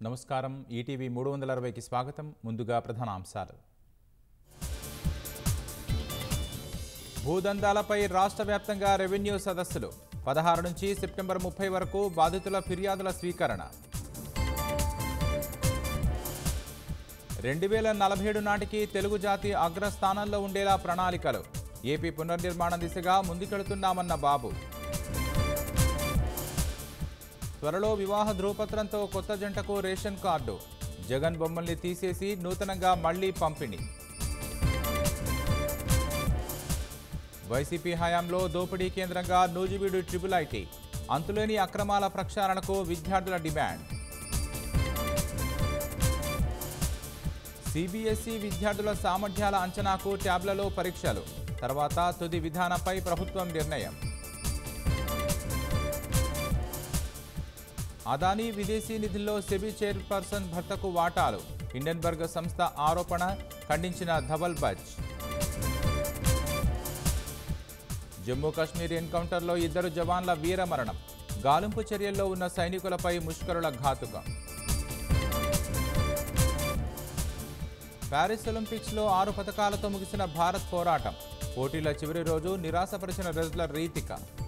నమస్కారం ఈటీవీ మూడు వందల అరవైకి స్వాగతం ముందుగా ప్రధాన అంశాలు భూదందాలపై రాష్ట్ర వ్యాప్తంగా రెవెన్యూ సదస్సులు పదహారు నుంచి సెప్టెంబర్ ముప్పై వరకు బాధితుల ఫిర్యాదుల స్వీకరణ రెండు వేల నలభై ఏడు నాటికి తెలుగు జాతి అగ్రస్థానంలో ఉండేలా ప్రణాళికలు ఏపీ పునర్నిర్మాణ దిశగా ముందుకెడుతున్నామన్న బాబు త్వరలో వివాహ ధృవపత్రంతో కొత్త జంటకు రేషన్ కార్డు జగన్ బొమ్మల్ని తీసేసి నూతనంగా మళ్లీ పంపిణీ వైసీపీ హయాంలో దోపిడీ కేంద్రంగా నూజివీడు ట్రిపుల్ ఐటీ అంతులేని అక్రమాల ప్రక్షాళనకు విద్యార్థుల డిమాండ్ సిబిఎస్ఈ విద్యార్థుల సామర్థ్యాల అంచనాకు ట్యాబ్లలో పరీక్షలు తర్వాత తుది విధానంపై ప్రభుత్వం నిర్ణయం అదానీ విదేశీ నిధుల్లో సెబీ చైర్పర్సన్ భర్తకు వాటాలు హిండెన్బర్గ్ సంస్థ ఆరోపణ ఖండించిన ధవల్ బజ్ జమ్మూ కాశ్మీర్ ఎన్కౌంటర్లో ఇద్దరు జవాన్ల వీరమరణం గాలింపు చర్యల్లో ఉన్న సైనికులపై ముష్కరుల ఘాతుకం ప్యారిస్ ఒలింపిక్స్లో ఆరు పథకాలతో ముగిసిన భారత్ పోరాటం పోటీల చివరి రోజు నిరాశపరిచిన రెజ్లర్ రీతిక